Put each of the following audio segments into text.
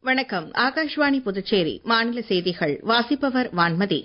வணக்கம் ஆகாஷ்வாணி புதுச்சேரி மாநில செய்திகள் வாசிப்பவர் வான்மதி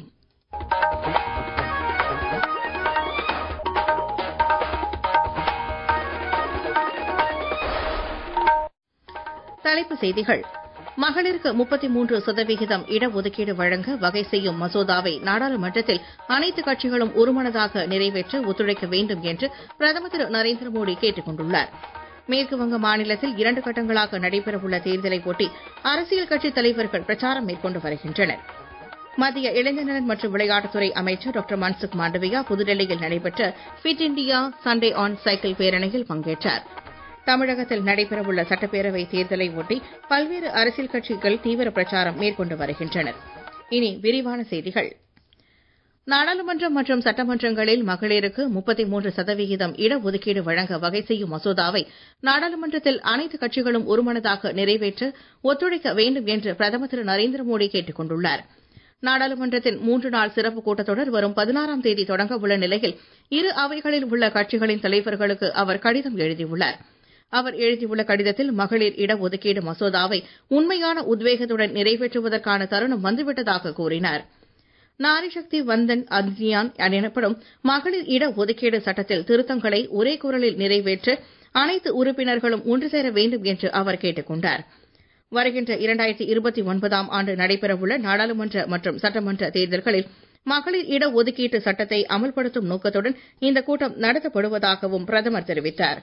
தலைப்புச் செய்திகள் மகளிருக்கு முப்பத்தி மூன்று சதவிகிதம் இடஒதுக்கீடு வழங்க வகை செய்யும் மசோதாவை நாடாளுமன்றத்தில் அனைத்து கட்சிகளும் ஒருமனதாக நிறைவேற்ற ஒத்துழைக்க வேண்டும் என்று பிரதமர் திரு நரேந்திர மோடி கேட்டுக் கொண்டுள்ளார் மேற்குவங்க மாநிலத்தில் இரண்டு கட்டங்களாக நடைபெறவுள்ள தேர்தலை ஒட்டி அரசியல் கட்சித் தலைவர்கள் பிரச்சாரம் மேற்கொண்டு வருகின்றனர் மத்திய இளைஞர் மற்றும் விளையாட்டுத்துறை அமைச்சர் டாக்டர் மன்சுக் மாண்டவியா புதுடெல்லியில் நடைபெற்ற fit India Sunday on cycle பேரணியில் பங்கேற்றார் தமிழகத்தில் நடைபெறவுள்ள சட்டப்பேரவை தேர்தலை ஒட்டி பல்வேறு அரசியல் கட்சிகள் தீவிர பிரச்சாரம் மேற்கொண்டு வருகின்றனர் இனி விரிவான செய்திகள் நாடாளுமன்றம் மற்றும் சட்டமன்றங்களில் மகளிருக்கு முப்பத்தி மூன்று சதவிகிதம் இடஒதுக்கீடு வழங்க வகை செய்யும் மசோதாவை நாடாளுமன்றத்தில் அனைத்து கட்சிகளும் ஒருமனதாக நிறைவேற்ற ஒத்துழைக்க வேண்டும் என்று பிரதமர் திரு நரேந்திர மோடி கேட்டுக் கொண்டுள்ளார் நாடாளுமன்றத்தின் மூன்று நாள் சிறப்பு கூட்டத்தொடர் வரும் பதினாறாம் தேதி தொடங்க உள்ள நிலையில் இரு அவைகளில் உள்ள கட்சிகளின் தலைவர்களுக்கு அவர் கடிதம் எழுதியுள்ளார் அவர் எழுதியுள்ள கடிதத்தில் மகளிர் இடஒதுக்கீடு மசோதாவை உண்மையான உத்வேகத்துடன் நிறைவேற்றுவதற்கான தருணம் வந்துவிட்டதாக கூறினார் நாரிசக்தி வந்தன் அந்தியான் எனப்படும் மகளிர் இட ஒதுக்கீடு சட்டத்தில் திருத்தங்களை ஒரே குரலில் நிறைவேற்ற அனைத்து உறுப்பினர்களும் ஒன்று சேர வேண்டும் என்று அவர் கேட்டுக் கொண்டார் வருகின்ற இரண்டாயிரத்தி இருபத்தி ஒன்பதாம் ஆண்டு நடைபெறவுள்ள நாடாளுமன்ற மற்றும் சட்டமன்ற தேர்தல்களில் மகளிர் இட ஒதுக்கீட்டு சட்டத்தை அமல்படுத்தும் நோக்கத்துடன் இந்த கூட்டம் நடத்தப்படுவதாகவும் பிரதமர் தெரிவித்தார்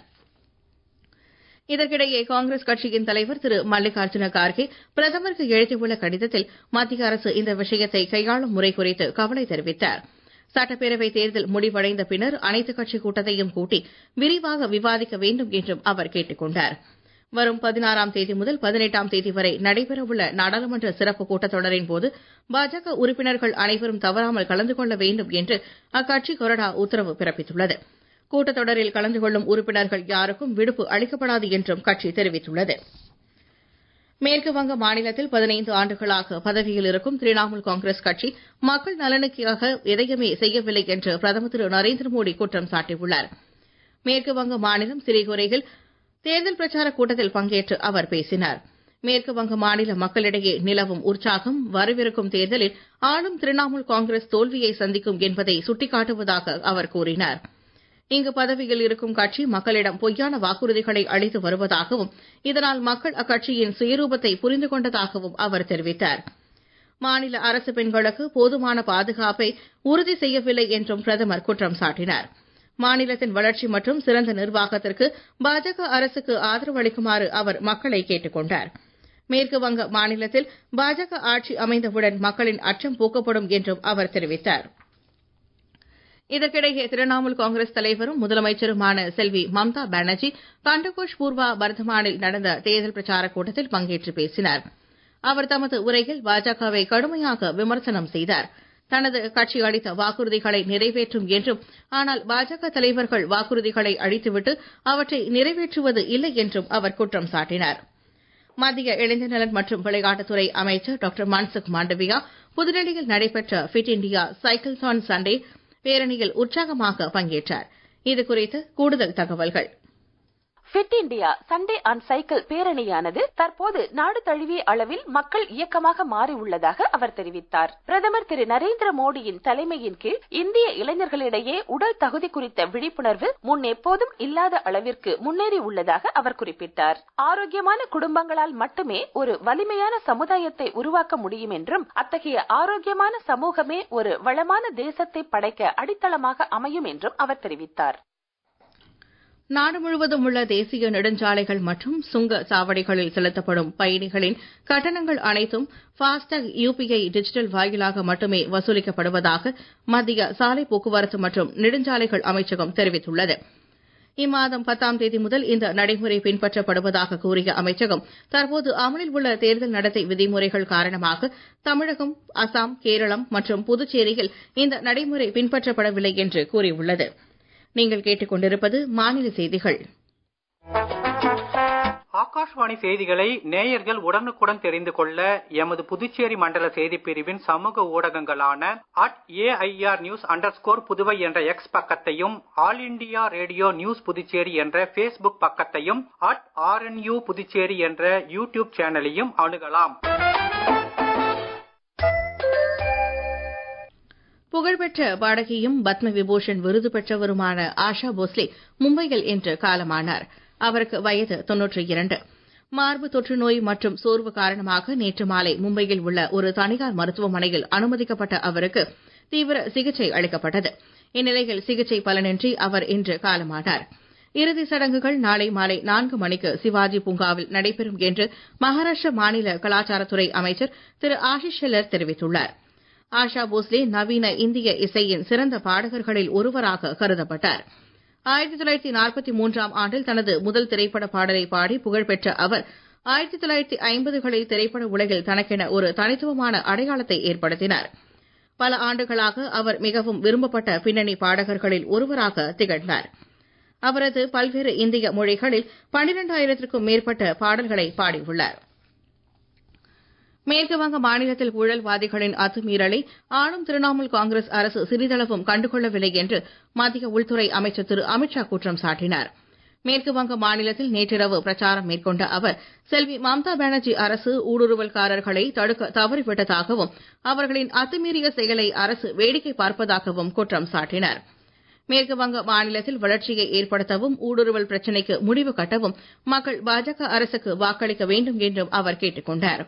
இதற்கிடையே காங்கிரஸ் கட்சியின் தலைவர் திரு மல்லிகார்ஜுன கார்கே பிரதமருக்கு எழுதியுள்ள கடிதத்தில் மத்திய அரசு இந்த விஷயத்தை கையாளும் முறை குறித்து கவலை தெரிவித்தார் சட்டப்பேரவை தேர்தல் முடிவடைந்த பின்னர் அனைத்துக் கட்சி கூட்டத்தையும் கூட்டி விரிவாக விவாதிக்க வேண்டும் என்றும் அவர் கேட்டுக் கொண்டார் வரும் பதினாறாம் தேதி முதல் பதினெட்டாம் தேதி வரை நடைபெறவுள்ள நாடாளுமன்ற சிறப்பு கூட்டத்தொடரின் போது பாஜக உறுப்பினர்கள் அனைவரும் தவறாமல் கலந்து கொள்ள வேண்டும் என்று அக்கட்சி கொறடா உத்தரவு பிறப்பித்துள்ளது கூட்டத்தொடரில் கலந்து கொள்ளும் உறுப்பினர்கள் யாருக்கும் விடுப்பு அளிக்கப்படாது என்றும் கட்சி தெரிவித்துள்ளது மேற்கு வங்க மாநிலத்தில் பதினைந்து ஆண்டுகளாக பதவியில் இருக்கும் திரிணாமுல் காங்கிரஸ் கட்சி மக்கள் நலனுக்காக எதையுமே செய்யவில்லை என்று பிரதமர் திரு நரேந்திர மோடி குற்றம் சாட்டியுள்ளார் மேற்கு வங்க மாநிலம் சிறிகுரையில் தேர்தல் பிரச்சார கூட்டத்தில் பங்கேற்று அவர் பேசினார் மேற்கு வங்க மாநில மக்களிடையே நிலவும் உற்சாகம் வரவிருக்கும் தேர்தலில் ஆளும் திரிணாமுல் காங்கிரஸ் தோல்வியை சந்திக்கும் என்பதை சுட்டிக்காட்டுவதாக அவர் கூறினார் இங்கு பதவியில் இருக்கும் கட்சி மக்களிடம் பொய்யான வாக்குறுதிகளை அளித்து வருவதாகவும் இதனால் மக்கள் அக்கட்சியின் சுயரூபத்தை புரிந்து கொண்டதாகவும் அவர் தெரிவித்தார் மாநில அரசு பெண்களுக்கு போதுமான பாதுகாப்பை உறுதி செய்யவில்லை என்றும் பிரதமர் குற்றம் சாட்டினார் மாநிலத்தின் வளர்ச்சி மற்றும் சிறந்த நிர்வாகத்திற்கு பாஜக அரசுக்கு ஆதரவு அளிக்குமாறு அவர் மக்களை கேட்டுக் கொண்டார் மேற்கு வங்க மாநிலத்தில் பாஜக ஆட்சி அமைந்தவுடன் மக்களின் அச்சம் போக்கப்படும் என்றும் அவர் தெரிவித்தார் இதற்கிடையே திரிணாமுல் காங்கிரஸ் தலைவரும் முதலமைச்சருமான செல்வி மம்தா பானர்ஜி கண்டகோஷ் பூர்வா பர்தமானில் நடந்த தேர்தல் பிரச்சாரக் கூட்டத்தில் பங்கேற்று பேசினார் அவர் தமது உரையில் பாஜகவை கடுமையாக விமர்சனம் செய்தார் தனது கட்சி அளித்த வாக்குறுதிகளை நிறைவேற்றும் என்றும் ஆனால் பாஜக தலைவர்கள் வாக்குறுதிகளை அளித்துவிட்டு அவற்றை நிறைவேற்றுவது இல்லை என்றும் அவர் குற்றம் சாட்டினார் மத்திய இளைஞர் நலன் மற்றும் விளையாட்டுத்துறை அமைச்சர் டாக்டர் மன்சுக் மாண்டவியா புதுடெல்லியில் நடைபெற்ற ஃபிட் இண்டியா சைக்கிள் தான் சண்டே பேரணியில் உற்சாகமாக பங்கேற்றார் இது குறித்து கூடுதல் தகவல்கள் fit India Sunday on cycle பேரணியானது தற்போது நாடு தழுவிய அளவில் மக்கள் இயக்கமாக மாறி உள்ளதாக அவர் தெரிவித்தார் பிரதமர் திரு நரேந்திர மோடியின் தலைமையின் கீழ் இந்திய இளைஞர்களிடையே உடல் தகுதி குறித்த விழிப்புணர்வு முன் எப்போதும் இல்லாத அளவிற்கு முன்னேறி உள்ளதாக அவர் குறிப்பிட்டார் ஆரோக்கியமான குடும்பங்களால் மட்டுமே ஒரு வலிமையான சமுதாயத்தை உருவாக்க முடியும் என்றும் அத்தகைய ஆரோக்கியமான சமூகமே ஒரு வளமான தேசத்தை படைக்க அடித்தளமாக அமையும் என்றும் அவர் தெரிவித்தார் நாடு முழுவதும் உள்ள தேசிய நெடுஞ்சாலைகள் மற்றும் சுங்க சாவடிகளில் செலுத்தப்படும் பயணிகளின் கட்டணங்கள் அனைத்தும் ஃபாஸ்டாக் யுபிஐ டிஜிட்டல் வாயிலாக மட்டுமே வசூலிக்கப்படுவதாக மத்திய சாலை போக்குவரத்து மற்றும் நெடுஞ்சாலைகள் அமைச்சகம் தெரிவித்துள்ளது இம்மாதம் பத்தாம் தேதி முதல் இந்த நடைமுறை பின்பற்றப்படுவதாக கூறிய அமைச்சகம் தற்போது அமலில் உள்ள தேர்தல் நடத்தை விதிமுறைகள் காரணமாக தமிழகம் அசாம் கேரளம் மற்றும் புதுச்சேரியில் இந்த நடைமுறை பின்பற்றப்படவில்லை என்று கூறியுள்ளது நீங்கள் கேட்டுக்கொண்டிருப்பது மாநில செய்திகள் ஆகாஷ்வாணி செய்திகளை நேயர்கள் உடனுக்குடன் தெரிந்து கொள்ள எமது புதுச்சேரி மண்டல செய்திப் பிரிவின் சமூக ஊடகங்களான at AIR news under Puduvai என்ற எக்ஸ் பக்கத்தையும் All India Radio news Puducherry என்ற ஃபேஸ்புக் பக்கத்தையும் அட் ஆர்என்யூ புதுச்சேரி என்ற யூடியூப் சேனலையும் அணுகலாம் புகழ்பெற்ற பாடகியும் பத்ம விபூஷன் விருது பெற்றவருமான ஆஷா போஸ்லே மும்பையில் இன்று காலமானார் அவருக்கு வயது தொன்னூற்றி இரண்டு மார்பு தொற்று நோய் மற்றும் சோர்வு காரணமாக நேற்று மாலை மும்பையில் உள்ள ஒரு தனியார் மருத்துவமனையில் அனுமதிக்கப்பட்ட அவருக்கு தீவிர சிகிச்சை அளிக்கப்பட்டது இந்நிலையில் சிகிச்சை பலனின்றி அவர் இன்று காலமானார் இறுதி சடங்குகள் நாளை மாலை நான்கு மணிக்கு சிவாஜி பூங்காவில் நடைபெறும் என்று மகாராஷ்டிர மாநில கலாச்சாரத்துறை அமைச்சர் திரு ஆஷிஷ் ஷெல்லர் தெரிவித்துள்ளார் ஆஷா போஸ்லே நவீன இந்திய இசையின் சிறந்த பாடகர்களில் ஒருவராக கருதப்பட்டார் ஆயிரத்தி தொள்ளாயிரத்தி நாற்பத்தி மூன்றாம் ஆண்டில் தனது முதல் திரைப்பட பாடலை பாடி புகழ்பெற்ற அவர் ஆயிரத்தி தொள்ளாயிரத்தி ஐம்பதுகளில் திரைப்பட உலகில் தனக்கென ஒரு தனித்துவமான அடையாளத்தை ஏற்படுத்தினார் பல ஆண்டுகளாக அவர் மிகவும் விரும்பப்பட்ட பின்னணி பாடகர்களில் ஒருவராக திகழ்ந்தார் அவரது பல்வேறு இந்திய மொழிகளில் பனிரெண்டாயிரத்திற்கும் மேற்பட்ட பாடல்களை பாடியுள்ளார் மேற்குவங்க மாநிலத்தில் ஊழல்வாதிகளின் அத்துமீறலை ஆளும் திரிணாமுல் காங்கிரஸ் அரசு சிறிதளவும் கண்டுகொள்ளவில்லை என்று மத்திய உள்துறை அமைச்சர் திரு அமித்ஷா குற்றம் சாட்டினார் மேற்குவங்க மாநிலத்தில் நேற்றிரவு பிரச்சாரம் மேற்கொண்ட அவர் செல்வி மம்தா பானர்ஜி அரசு ஊடுருவல்காரர்களை தடுக்க தவறிவிட்டதாகவும் அவர்களின் அத்துமீறிய செயலை அரசு வேடிக்கை பார்ப்பதாகவும் குற்றம் சாட்டினார் மேற்குவங்க மாநிலத்தில் வளர்ச்சியை ஏற்படுத்தவும் ஊடுருவல் பிரச்சினைக்கு முடிவு கட்டவும் மக்கள் பாஜக அரசுக்கு வாக்களிக்க வேண்டும் என்றும் அவர் கேட்டுக் கொண்டார்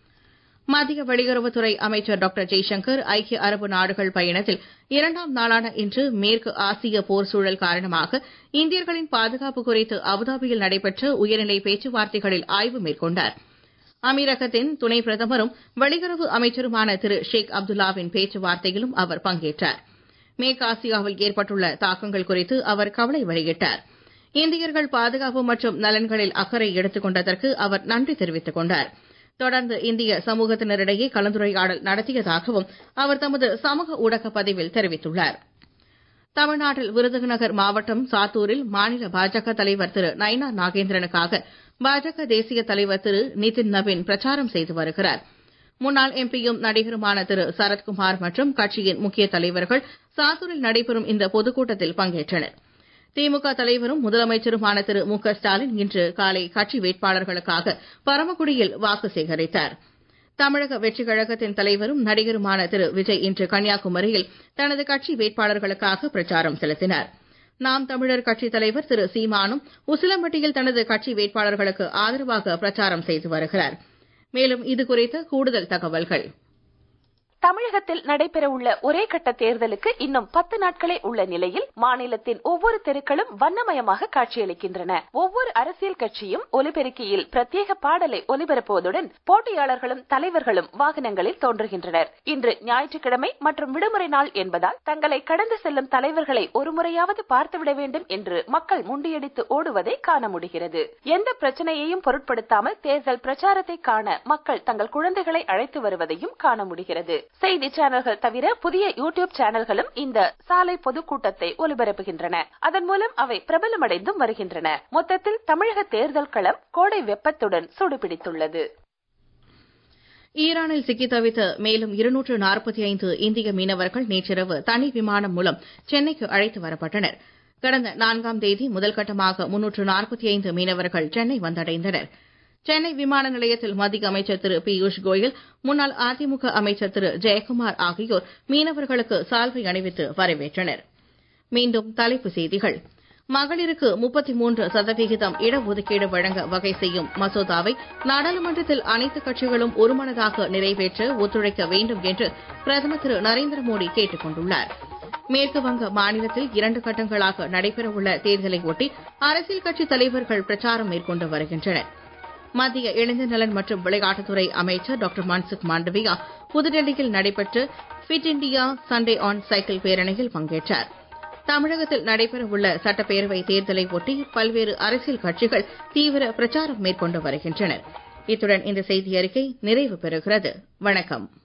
மத்திய வெளியுறவுத்துறை அமைச்சர் டாக்டர் ஜெய்சங்கர் ஐக்கிய அரபு நாடுகள் பயணத்தில் இரண்டாம் நாளான இன்று மேற்கு ஆசிய போர் சூழல் காரணமாக இந்தியர்களின் பாதுகாப்பு குறித்து அபுதாபியில் நடைபெற்ற உயர்நிலை பேச்சுவார்த்தைகளில் ஆய்வு மேற்கொண்டார் அமீரகத்தின் துணை பிரதமரும் வெளியுறவு அமைச்சருமான திரு ஷேக் அப்துல்லாவின் பேச்சுவார்த்தையிலும் அவர் பங்கேற்றார் மேற்காசியாவில் ஏற்பட்டுள்ள தாக்கங்கள் குறித்து அவர் கவலை வெளியிட்டார் இந்தியர்கள் பாதுகாப்பு மற்றும் நலன்களில் அக்கறை எடுத்துக் கொண்டதற்கு அவர் நன்றி தெரிவித்துக் கொண்டார் தொடர்ந்து இந்திய சமூகத்தினரிடையே கலந்துரையாடல் நடத்தியதாகவும் அவர் தமது சமூக ஊடக பதிவில் தெரிவித்துள்ளார் தமிழ்நாட்டில் விருதுநகர் மாவட்டம் சாத்தூரில் மாநில பாஜக தலைவர் திரு நயினா நாகேந்திரனுக்காக பாஜக தேசிய தலைவர் திரு நிதின் நவீன் பிரச்சாரம் செய்து வருகிறார் முன்னாள் எம்பியும் நடிகருமான திரு சரத்குமார் மற்றும் கட்சியின் முக்கிய தலைவர்கள் சாத்தூரில் நடைபெறும் இந்த பொதுக்கூட்டத்தில் பங்கேற்றனர் திமுக தலைவரும் முதலமைச்சருமான திரு மு க ஸ்டாலின் இன்று காலை கட்சி வேட்பாளர்களுக்காக பரமக்குடியில் வாக்கு சேகரித்தார் தமிழக வெற்றிக் கழகத்தின் தலைவரும் நடிகருமான திரு விஜய் இன்று கன்னியாகுமரியில் தனது கட்சி வேட்பாளர்களுக்காக பிரச்சாரம் செலுத்தினார் நாம் தமிழர் கட்சித் தலைவர் திரு சீமானும் உசிலம்பட்டியில் தனது கட்சி வேட்பாளர்களுக்கு ஆதரவாக பிரச்சாரம் செய்து வருகிறார் மேலும் இது குறித்த கூடுதல் தகவல்கள் தமிழகத்தில் நடைபெறவுள்ள ஒரே கட்ட தேர்தலுக்கு இன்னும் பத்து நாட்களே உள்ள நிலையில் மாநிலத்தின் ஒவ்வொரு தெருக்களும் வண்ணமயமாக காட்சியளிக்கின்றன ஒவ்வொரு அரசியல் கட்சியும் ஒலிபெருக்கியில் பிரத்யேக பாடலை ஒலிபரப்புவதுடன் போட்டியாளர்களும் தலைவர்களும் வாகனங்களில் தோன்றுகின்றனர் இன்று ஞாயிற்றுக்கிழமை மற்றும் விடுமுறை நாள் என்பதால் தங்களை கடந்து செல்லும் தலைவர்களை ஒருமுறையாவது பார்த்துவிட வேண்டும் என்று மக்கள் முண்டியடித்து ஓடுவதை காண முடிகிறது எந்த பிரச்சனையையும் பொருட்படுத்தாமல் தேர்தல் பிரச்சாரத்தை காண மக்கள் தங்கள் குழந்தைகளை அழைத்து வருவதையும் காண முடிகிறது செய்தி சேனல்கள் தவிர புதிய யூடியூப் சேனல்களும் இந்த சாலை பொதுக்கூட்டத்தை ஒலிபரப்புகின்றன அதன் மூலம் அவை பிரபலமடைந்தும் வருகின்றன மொத்தத்தில் தமிழக தேர்தல் களம் கோடை வெப்பத்துடன் சூடுபிடித்துள்ளது ஈரானில் சிக்கி தவித்த மேலும் இருநூற்று நாற்பத்தி ஐந்து இந்திய மீனவர்கள் நேற்றிரவு தனி விமானம் மூலம் சென்னைக்கு அழைத்து வரப்பட்டனர் கடந்த நான்காம் தேதி முதல்கட்டமாக முன்னூற்று நாற்பத்தி ஐந்து மீனவர்கள் சென்னை வந்தடைந்தனர் சென்னை விமான நிலையத்தில் மத்திய அமைச்சர் திரு பியூஷ் கோயல் முன்னாள் அதிமுக அமைச்சர் திரு ஜெயக்குமார் ஆகியோர் மீனவர்களுக்கு சால்வை அணிவித்து வரவேற்றனர் மீண்டும் தலைப்புச் செய்திகள் மகளிருக்கு முப்பத்தி மூன்று சதவிகிதம் இடஒதுக்கீடு வழங்க வகை செய்யும் மசோதாவை நாடாளுமன்றத்தில் அனைத்து கட்சிகளும் ஒருமனதாக நிறைவேற்ற ஒத்துழைக்க வேண்டும் என்று பிரதமர் திரு நரேந்திர மோடி கேட்டுக் கொண்டுள்ளார் மேற்கு வங்க மாநிலத்தில் இரண்டு கட்டங்களாக நடைபெறவுள்ள தேர்தலை ஒட்டி அரசியல் கட்சித் தலைவர்கள் பிரச்சாரம் மேற்கொண்டு வருகின்றனர் மத்திய இளைஞர் நலன் மற்றும் விளையாட்டுத்துறை அமைச்சர் டாக்டர் மன்சுக் மாண்டவியா புதுடெல்லியில் நடைபெற்ற fit India Sunday on cycle பேரணியில் பங்கேற்றார் தமிழகத்தில் நடைபெறவுள்ள சட்டப்பேரவை தேர்தலை ஒட்டி பல்வேறு அரசியல் கட்சிகள் தீவிர பிரச்சாரம் மேற்கொண்டு வருகின்றனர் இத்துடன் இந்த செய்தி அறிக்கை நிறைவு பெறுகிறது வணக்கம்